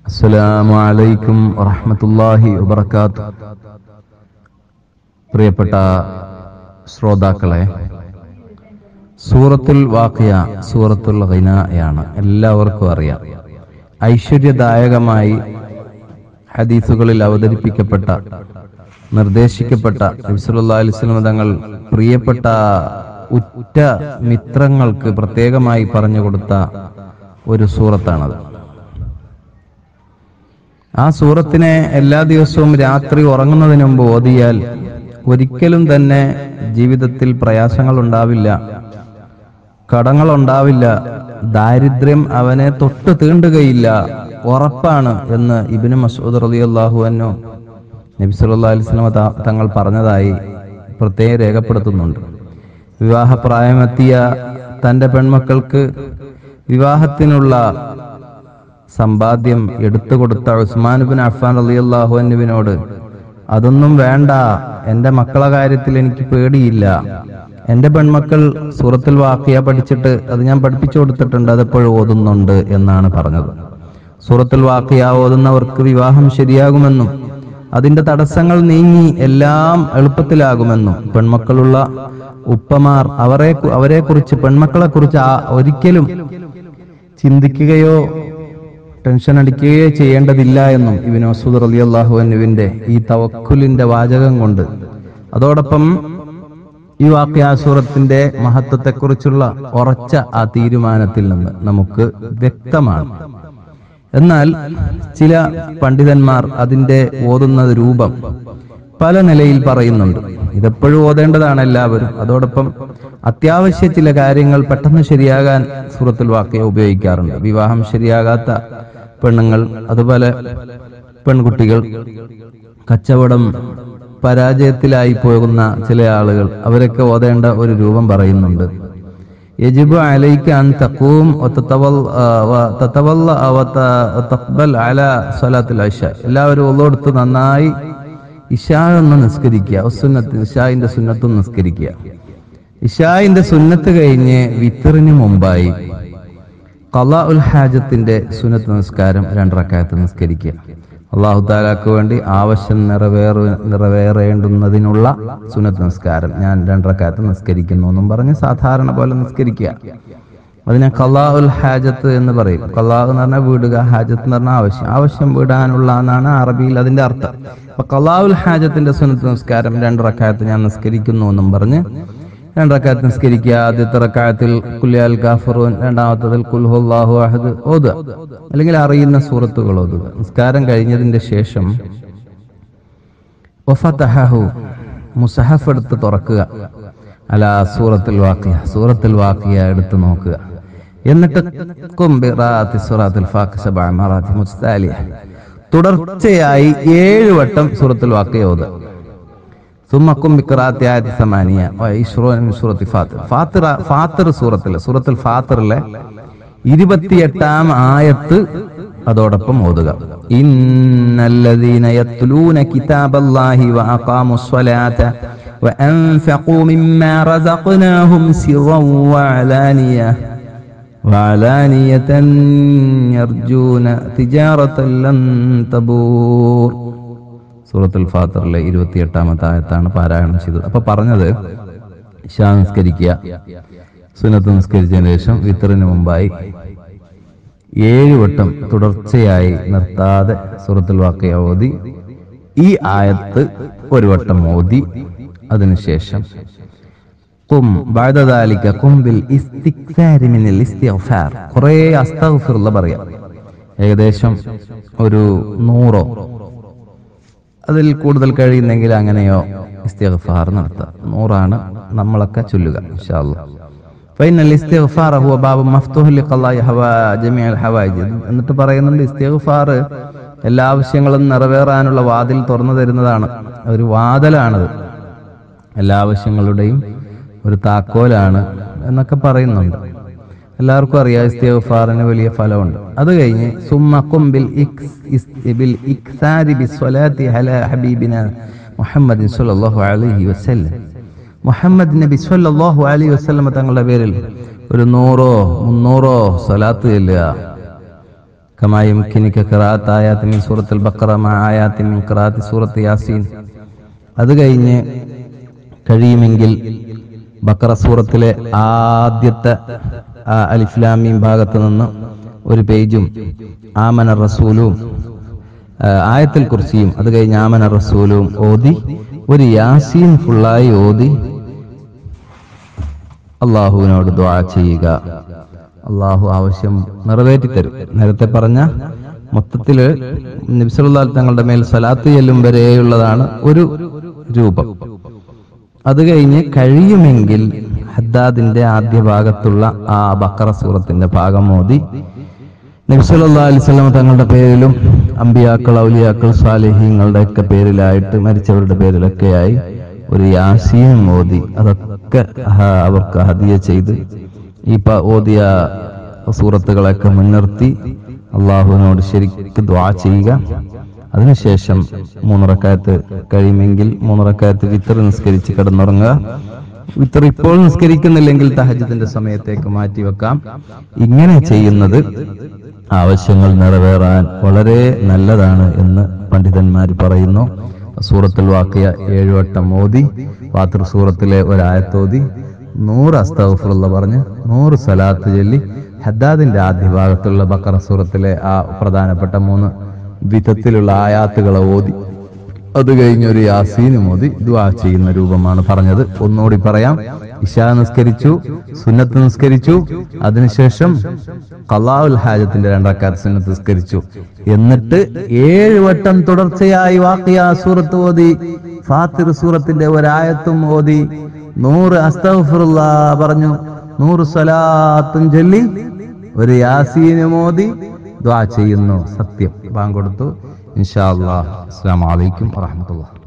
അസ്സലാമു അലൈക്കും വറഹ്മത്തുള്ളാഹി വബറകാത്തു പ്രിയപ്പെട്ട ശ്രോതാക്കളെ സൂറത്തുൽ വാഖിയ സൂറത്തുൽ ഖിനായാണ് എല്ലാവർക്കും അറിയാം ഐശ്വര്യദായകമായി ഹദീസുകളിൽ അവതരിപ്പിക്കപ്പെട്ട നിർദ്ദേശിക്കപ്പെട്ട നബിസല്ലാ അലിസ്ലം തങ്ങൾ പ്രിയപ്പെട്ട ഉറ്റ മിത്രങ്ങൾക്ക് പ്രത്യേകമായി പറഞ്ഞു കൊടുത്ത ഒരു സൂറത്താണത് ആ സൂറത്തിനെ എല്ലാ ദിവസവും രാത്രി ഉറങ്ങുന്നതിന് മുമ്പ് ഓതിയാൽ ഒരിക്കലും തന്നെ ജീവിതത്തിൽ പ്രയാസങ്ങൾ ഉണ്ടാവില്ല കടങ്ങൾ ഉണ്ടാവില്ല ദാരിദ്ര്യം അവനെ തൊട്ട് തീണ്ടുകയില്ല ഉറപ്പാണ് എന്ന് ഇബിന് മസൂദ് റളിയല്ലാഹു അൻഹു നബി സല്ലല്ലാഹു അലൈഹി വസല്ലം ത- തങ്ങൾ പറഞ്ഞതായി പ്രത്യേകം രേഖപ്പെടുത്തുന്നുണ്ട് വിവാഹപ്രായമെത്തിയ തന്റെ പെൺമക്കൾക്ക് വിവാഹത്തിനുള്ള സമ്പാദ്യം എടുത്തു കൊടുത്ത ഉസ്മാൻ ബിൻ അഫ്ഫാൻ റളിയല്ലാഹു അൻഹുവിനോട് അതൊന്നും വേണ്ട എന്റെ മക്കളെ കാര്യത്തിൽ എനിക്ക് പേടിയില്ല എന്റെ പെൺമക്കൾ സൂറത്തിൽ വാക്കിയ പഠിച്ചിട്ട് അത് ഞാൻ പഠിപ്പിച്ചു കൊടുത്തിട്ടുണ്ട് അതെപ്പോഴും ഓതുന്നുണ്ട് എന്നാണ് പറഞ്ഞത് സൂറത്തിൽ വാക്കിയ ഓതുന്നവർക്ക് വിവാഹം ശരിയാകുമെന്നും അതിന്റെ തടസ്സങ്ങൾ നീങ്ങി എല്ലാം എളുപ്പത്തിലാകുമെന്നും പെൺമക്കളുള്ള ഉപ്പമാർ അവരെ അവരെ കുറിച്ച് പെൺമക്കളെ കുറിച്ച് ഒരിക്കലും ചിന്തിക്കുകയോ ടെൻഷൻ അടിക്കുകയോ ചെയ്യേണ്ടതില്ല എന്നും ഇബിൻ മസൂദ് അലി അള്ളാഹു അനുവിന്റെ ഈ തവക്കുലിന്റെ വാചകം കൊണ്ട് അതോടൊപ്പം ഈ വാക്യാസൂറത്തിന്റെ മഹത്വത്തെക്കുറിച്ചുള്ള ഉറച്ച ആ തീരുമാനത്തിൽ നിന്ന് നമുക്ക് വ്യക്തമാണ് എന്നാൽ ചില പണ്ഡിതന്മാർ അതിന്റെ ഓതുന്ന രൂപം പല നിലയിൽ പറയുന്നുണ്ട് ഇതെപ്പോഴും ഓതേണ്ടതാണ് എല്ലാവരും അതോടൊപ്പം അത്യാവശ്യ ചില കാര്യങ്ങൾ പെട്ടെന്ന് ശരിയാകാൻ സൂറത്തുൽ വാക്യ ഉപയോഗിക്കാറുണ്ട് വിവാഹം ശരിയാകാത്ത പെണ്ണുങ്ങൾ അതുപോലെ പെൺകുട്ടികൾ കച്ചവടം പരാജയത്തിലായി പോകുന്ന ചില ആളുകൾ അവരൊക്കെ ഓതേണ്ട ഒരു രൂപം പറയുന്നുണ്ട് يجب عليك أن تقوم وتتول- آه، وتتولى وتقبل على صلاة العشاء എല്ലാവരും ഒള്ളോടുത്ത് നന്നായി ഇഷാ ഒന്ന് നിസ്കരിക്കുക സുന്നത്ത് ഇഷായിന്റെ സുന്നത്തും നിസ്കരിക്കുക ഇഷായിന്റെ സുന്നത്ത് കഴിഞ്ഞ് വിത്തറിന് മുമ്പായി ഖലാ ഉൽ ഹാജത്തിന്റെ സുന്നത്ത് നിസ്കാരം രണ്ടറക്കായത്ത് നിസ്കരിക്കുക അള്ളാഹു താലാക്ക് വേണ്ടി ആവശ്യം നിറവേറ നിറവേറേണ്ടുന്നതിനുള്ള സുന്നത്ത് നിസ്കാരം ഞാൻ രണ്ടറക്കായത്ത് നിസ്കരിക്കുന്നു എന്നും പറഞ്ഞ് സാധാരണ പോലെ നിസ്കരിക്കുക അതിനെ ഖലാ ഉൽ ഹാജത്ത് എന്ന് പറയും ഖലാ എന്ന് പറഞ്ഞാൽ വീടുക ഹാജത്ത് എന്ന് പറഞ്ഞാൽ ആവശ്യം ആവശ്യം വിടാനുള്ള എന്നാണ് അറബിയിൽ അതിന്റെ അർത്ഥം അപ്പൊ ഖലാ ഉൽ ഹാജത്തിന്റെ സുന്നത്ത് നിസ്കാരം രണ്ടറക്കായത്ത് ഞാൻ നിസ്കരിക്കുന്നു എന്നും പറഞ്ഞ് രണ്ടറക്കായത്ത് നിസ്കരിക്കുക ആദ്യത്തെ റക്കായത്തിൽ കുല്യാൽ കാഫറൂൻ രണ്ടാമത്തതിൽ കുൽഹുല്ലാഹു അഹദ് ഓതുക അല്ലെങ്കിൽ അറിയുന്ന സൂറത്തുകൾ ഓതുക നിസ്കാരം കഴിഞ്ഞതിന്റെ ശേഷം വഫതഹഹു മുസഹഫ് എടുത്ത് തുറക്കുക അല സൂറത്തുൽ വാക്കിയ സൂറത്തുൽ വാക്കിയ എടുത്ത് നോക്കുക എന്നിട്ട് ഖും ബിറാഅത്തി സൂറത്തുൽ ഫാഖ സബഅ മറാത്തി മുസ്താലിയ തുടർച്ചയായി ഏഴ് വട്ടം സൂറത്തുൽ വാക്കിയ ഓതുക ثم قم بقراءة آيات ثمانية وعشرون من سورة فاطر ഫാത്തിറ ഫാത്തിർ സൂറത്തിലെ സൂറത്തുൽ ഫാത്തിറിലെ ഇരുപത്തിയെട്ടാം ആയത്ത് അതോടൊപ്പം ഓതുക ഇന്നല്ലദീന യത്ലൂന കിതാബല്ലാഹി വഅഖാമു الصلاة وأنفقوا مما رزقناهم سرا وعلانية وعلانية يرجون تجارة لن تبور സൂറത്തുൽ ഫാത്തറിലെ ഇരുപത്തിയെട്ടാമത്തെ ആയത്താണ് പാരായണം ചെയ്തത് അപ്പൊ പറഞ്ഞത് ഇശാ നിസ്കരിക്കുക സുന്നത്ത് നിസ്കരിച്ചതിന് ശേഷം വിത്തറിന് മുമ്പായി ഏഴ് വട്ടം തുടർച്ചയായി നിർത്താതെ സൂറത്തുൽ വാക്കയ ഓതി ഈ ആയത്ത് ഒരു വട്ടം ഓതി അതിനുശേഷം കും ബാദദാലിക കുംബിൽ ഇസ്തിക്സാരി മിനൽ ഇസ്തിഗ്ഫാർ കുറേ അസ്തഗ്ഫിറുള്ള പറയാം ഏകദേശം ഒരു നൂറോ അതിൽ കൂടുതൽ കഴിയുന്നെങ്കിൽ അങ്ങനെയോ ഇസ്തിഗ്ഫാർ നടത്തുക നൂറാണ് നമ്മളൊക്കെ ചൊല്ലുക ഇൻഷാ അല്ലാഹ് فإن الاستغفار هو باب مفتوح لقضاء هوا جميع الحوائج എന്നിട്ട് പറയുന്നുണ്ട് ഇസ്തിഗ്ഫാർ എല്ലാ ആവശ്യങ്ങളും നിറവേറാനുള്ള വാതിൽ തുറന്നു തരുന്നതാണ് ഒരു വാതിലാണത് എല്ലാ ആവശ്യങ്ങളുടെയും ഒരു താക്കോലാണ് എന്നൊക്കെ പറയുന്നുണ്ട് എല്ലാവർക്കും അറിയാം ഇസ്തിഗ്ഫാറിന് വലിയ ഫലമുണ്ട് അത് കഴിഞ്ഞ് സുമ്മ ബിൽ ഇക്സ് ഇസ് ബിൽ ഇക്സാരി ബിസ്വലാത്തി അലാ ഹബീബിന മുഹമ്മദ് സല്ലല്ലാഹു അലൈഹി വസല്ലം മുഹമ്മദ് നബി സല്ലല്ലാഹു അലൈഹി വസല്ലം തങ്ങളുടെ പേരിൽ ഒരു നൂറോ മുന്നൂറോ സ്വലാത്ത് ചെല്ലുക كما يمكنك قراءة آيات من سورة البقرة مع آيات من قراءة سورة ياسين അത് കഴിഞ്ഞ് കഴിയുമെങ്കിൽ ബക്കറ സൂറത്തിലെ ആദ്യത്തെ ആ അലിഫ്ലാമീം ഭാഗത്ത് നിന്ന് ഒരു പേജും ആമന റസൂലും ആ, ആയത്തിൽ കുറിച്ചിയും അത് കഴിഞ്ഞ് ആമന റസൂലും ഓതി ഒരു യാസീൻ ഫുള്ളായി ഓതി അള്ളാഹുവിനോട് ദ്വാ ചെയ്യുക അള്ളാഹു ആവശ്യം നിറവേറ്റി തരും നേരത്തെ പറഞ്ഞ മൊത്തത്തില് നബിസുല്ലാൽ തങ്ങളുടെ മേൽ സലാത്ത് ചെല്ലും വരെയുള്ളതാണ് ഒരു രൂപം അത് കഴിഞ്ഞ് കഴിയുമെങ്കിൽ ഹദ്ദാദിന്റെ ആദ്യ ഭാഗത്തുള്ള ആ ബക്കറ സൂറത്തിന്റെ ഭാഗം മോദി നബിസുല്ലാ അലിസ്ലാം തങ്ങളുടെ പേരിലും അമ്പിയാക്കൾ ഔലിയാക്കൾ സാലിഹ്യങ്ങളുടെ ഒക്കെ പേരിലായിട്ട് മരിച്ചവരുടെ പേരിലൊക്കെയായി ഒരു യാസീൻ മോദി അതൊക്കെ ഹ- അവർക്ക് ഹദിയ ചെയ്ത് ഈ പ- ഓതിയ സൂറത്തുകളൊക്കെ മുൻനിർത്തി അള്ളാഹുവിനോട് ശരിക്ക് ദ്വാ ചെയ്യുക അതിനുശേഷം മൂന്നിറക്കായത്ത് കഴിയുമെങ്കിൽ മൂന്നിറക്കായത്ത് വിത്തർ നിസ്കരിച്ച് കിടന്നുറങ്ങുക വിത്തർ ഇപ്പോൾ നിസ്കരിക്കുന്നില്ലെങ്കിൽ തഹജത്തിന്റെ സമയത്തേക്ക് മാറ്റിവെക്കാം ഇങ്ങനെ ചെയ്യുന്നത് ആവശ്യങ്ങൾ നിറവേറാൻ വളരെ നല്ലതാണ് എന്ന് പണ്ഡിതന്മാർ പറയുന്നു സൂറത്തുൽ വാക്കിയ ഏഴുവട്ടം ഓതി വാത്തർ സൂറത്തിലെ ഒരായത്തോതി നൂറ് അസ്തഫുള്ള പറഞ്ഞ് നൂറ് സലാത്ത് ചൊല്ലി ഹദ്ദാദിന്റെ ആദ്യ ഭാഗത്തുള്ള ബക്കറ സൂറത്തിലെ ആ പ്രധാനപ്പെട്ട മൂന്ന് വിധത്തിലുള്ള ആയാത്തുകളെ ഓതി അത് കഴിഞ്ഞ് ഒരു യാസീനും ഓതി ദുആ ചെയ്യുന്ന രൂപമാണ് പറഞ്ഞത് ഒന്നുകൂടി പറയാം ഇഷാ നിസ്കരിച്ചു സുന്നത്ത് നിസ്കരിച്ചു അതിനുശേഷം കലാഉൽ ഹാജത്തിന്റെ രണ്ടാക്കാത്ത സുന്നത്ത് നിസ്കരിച്ചു എന്നിട്ട് ഏഴ് വട്ടം തുടർച്ചയായി വാക്കിയ സൂറത്ത് ഓതി ഫാത്തിർ സൂറത്തിന്റെ ഒരായത്തും ഓതി നൂറ് അസ്തഗ്ഫിറുല്ലാ പറഞ്ഞു നൂറ് സ്വലാത്തും ചൊല്ലി ഒരു യാസീനും ഓതി ദ്വാ ചെയ്യുന്നു സത്യം ബാങ്ക് കൊടുത്തു ഇൻഷാ അല്ലാഹ് അസ്സലാമു അലൈക്കും വറഹ്മത്തുള്ളാഹി